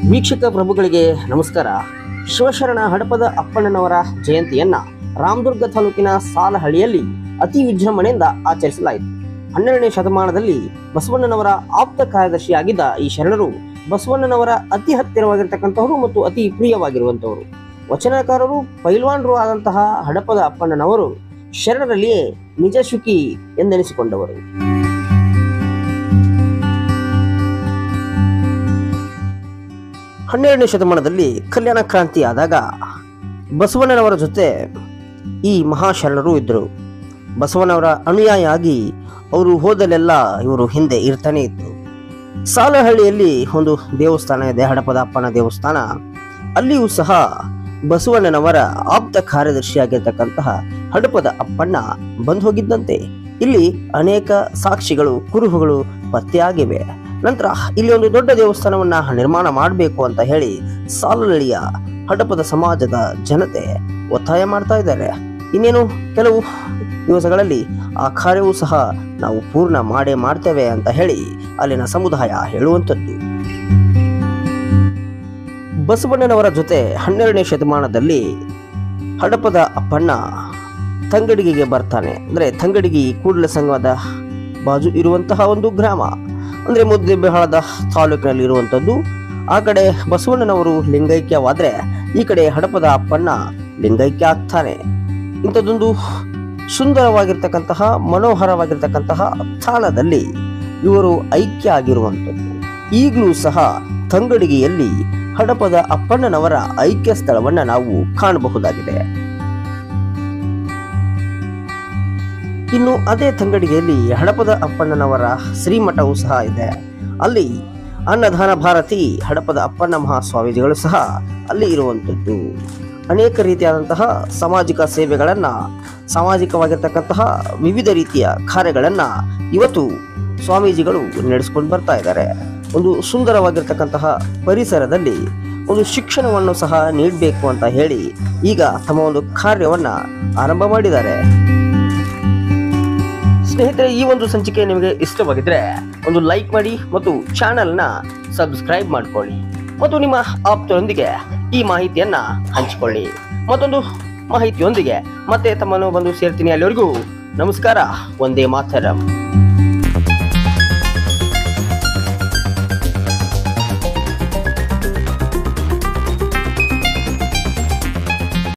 ವೀಕ್ಷಕ ಪ್ರಭುಗಳಿಗೆ ನಮಸ್ಕಾರ ಶಿವಶರಣ ಹಡಪದ ಅಪ್ಪಣ್ಣನವರ ಜಯಂತಿಯನ್ನ ರಾಮದುರ್ಗ ತಾಲೂಕಿನ ಸಾಲಹಳ್ಳಿಯಲ್ಲಿ ಅತಿ ವಿಜೃಂಭಣೆಯಿಂದ ಆಚರಿಸಲಾಯಿತು ಹನ್ನೆರಡನೇ ಶತಮಾನದಲ್ಲಿ ಬಸವಣ್ಣನವರ ಆಪ್ತ ಕಾರ್ಯದರ್ಶಿಯಾಗಿದ್ದ ಈ ಶರಣರು ಬಸವಣ್ಣನವರ ಅತಿ ಹತ್ತಿರವಾಗಿರ್ತಕ್ಕಂಥವರು ಮತ್ತು ಅತಿ ಪ್ರಿಯವಾಗಿರುವಂತವರು ವಚನಕಾರರು ಪೈಲ್ವಾನರು ಆದಂತಹ ಹಡಪದ ಅಪ್ಪಣ್ಣನವರು ಶರಣರಲ್ಲಿಯೇ ನಿಜ ಶುಕಿ ಎಂದೆನಿಸಿಕೊಂಡವರು ಹನ್ನೆರಡನೇ ಶತಮಾನದಲ್ಲಿ ಕಲ್ಯಾಣ ಕ್ರಾಂತಿ ಆದಾಗ ಬಸವಣ್ಣನವರ ಜೊತೆ ಈ ಮಹಾಶರಣರು ಇದ್ದರು ಬಸವಣ್ಣವರ ಅನುಯಾಯಿ ಆಗಿ ಅವರು ಹೋದಲೆಲ್ಲ ಇವರು ಹಿಂದೆ ಇರ್ತಾನೆ ಇತ್ತು ಸಾಲಹಳ್ಳಿಯಲ್ಲಿ ಒಂದು ದೇವಸ್ಥಾನ ಇದೆ ಹಡಪದ ಅಪ್ಪನ ದೇವಸ್ಥಾನ ಅಲ್ಲಿಯೂ ಸಹ ಬಸವಣ್ಣನವರ ಆಪ್ತ ಕಾರ್ಯದರ್ಶಿಯಾಗಿರ್ತಕ್ಕಂತಹ ಹಡಪದ ಅಪ್ಪಣ್ಣ ಬಂದು ಹೋಗಿದ್ದಂತೆ ಇಲ್ಲಿ ಅನೇಕ ಸಾಕ್ಷಿಗಳು ಕುರುಹುಗಳು ಪತ್ತೆಯಾಗಿವೆ ನಂತರ ಇಲ್ಲಿ ಒಂದು ದೊಡ್ಡ ದೇವಸ್ಥಾನವನ್ನ ನಿರ್ಮಾಣ ಮಾಡಬೇಕು ಅಂತ ಹೇಳಿ ಸಾಲಹಳ್ಳಿಯ ಹಡಪದ ಸಮಾಜದ ಜನತೆ ಒತ್ತಾಯ ಮಾಡ್ತಾ ಇದ್ದಾರೆ ಇನ್ನೇನು ಕೆಲವು ದಿವಸಗಳಲ್ಲಿ ಆ ಕಾರ್ಯವೂ ಸಹ ನಾವು ಪೂರ್ಣ ಮಾಡೇ ಮಾಡ್ತೇವೆ ಅಂತ ಹೇಳಿ ಅಲ್ಲಿನ ಸಮುದಾಯ ಹೇಳುವಂಥದ್ದು ಬಸವಣ್ಣನವರ ಜೊತೆ ಹನ್ನೆರಡನೇ ಶತಮಾನದಲ್ಲಿ ಹಡಪದ ಅಪ್ಪಣ್ಣ ತಂಗಡಿಗೆಗೆ ಬರ್ತಾನೆ ಅಂದ್ರೆ ತಂಗಡಿಗಿ ಕೂಡಲ ಸಂಘದ ಬಾಜು ಇರುವಂತಹ ಒಂದು ಗ್ರಾಮ ಅಂದ್ರೆ ಮುದ್ದೇಬಿಹಾಳದ ತಾಲೂಕಿನಲ್ಲಿ ಇರುವಂಥದ್ದು ಆ ಕಡೆ ಬಸವಣ್ಣನವರು ಲಿಂಗೈಕ್ಯವಾದ್ರೆ ಈ ಕಡೆ ಹಡಪದ ಅಪ್ಪಣ್ಣ ಲಿಂಗೈಕ್ಯ ಆಗ್ತಾನೆ ಇಂಥದ್ದೊಂದು ಸುಂದರವಾಗಿರ್ತಕ್ಕಂತಹ ಮನೋಹರವಾಗಿರ್ತಕ್ಕಂತಹ ಸ್ಥಾನದಲ್ಲಿ ಇವರು ಐಕ್ಯ ಆಗಿರುವಂಥದ್ದು ಈಗಲೂ ಸಹ ತಂಗಡಿಗೆಯಲ್ಲಿ ಹಡಪದ ಅಪ್ಪಣ್ಣನವರ ಐಕ್ಯ ಸ್ಥಳವನ್ನ ನಾವು ಕಾಣಬಹುದಾಗಿದೆ ಇನ್ನು ಅದೇ ತಂಗಡಿಗೆಯಲ್ಲಿ ಹಡಪದ ಅಪ್ಪಣ್ಣನವರ ಶ್ರೀಮಠವೂ ಸಹ ಇದೆ ಅಲ್ಲಿ ಅನ್ನದಾನ ಭಾರತಿ ಹಡಪದ ಅಪ್ಪಣ್ಣ ಮಹಾಸ್ವಾಮೀಜಿಗಳು ಸಹ ಅಲ್ಲಿ ಇರುವಂಥದ್ದು ಅನೇಕ ರೀತಿಯಾದಂತಹ ಸಾಮಾಜಿಕ ಸೇವೆಗಳನ್ನ ಸಾಮಾಜಿಕವಾಗಿರ್ತಕ್ಕಂತಹ ವಿವಿಧ ರೀತಿಯ ಕಾರ್ಯಗಳನ್ನ ಇವತ್ತು ಸ್ವಾಮೀಜಿಗಳು ನಡೆಸ್ಕೊಂಡು ಬರ್ತಾ ಇದ್ದಾರೆ ಒಂದು ಸುಂದರವಾಗಿರ್ತಕ್ಕಂತಹ ಪರಿಸರದಲ್ಲಿ ಒಂದು ಶಿಕ್ಷಣವನ್ನು ಸಹ ನೀಡಬೇಕು ಅಂತ ಹೇಳಿ ಈಗ ತಮ್ಮ ಒಂದು ಕಾರ್ಯವನ್ನ ಆರಂಭ ಮಾಡಿದ್ದಾರೆ ಸ್ನೇಹಿತರೆ ಈ ಒಂದು ಸಂಚಿಕೆ ನಿಮಗೆ ಇಷ್ಟವಾಗಿದ್ರೆ ಒಂದು ಲೈಕ್ ಮಾಡಿ ಮತ್ತು ಚಾನೆಲ್ನ ಸಬ್ಸ್ಕ್ರೈಬ್ ಮಾಡಿಕೊಳ್ಳಿ ಮತ್ತು ನಿಮ್ಮ ಆಪ್ತರೊಂದಿಗೆ ಈ ಮಾಹಿತಿಯನ್ನ ಹಂಚಿಕೊಳ್ಳಿ ಮತ್ತೊಂದು ಮಾಹಿತಿಯೊಂದಿಗೆ ಮತ್ತೆ ತಮ್ಮನ್ನು ಬಂದು ಸೇರ್ತೀನಿ ಅಲ್ಲಿವರೆಗೂ ನಮಸ್ಕಾರ ಒಂದೇ ಮಾತರಂ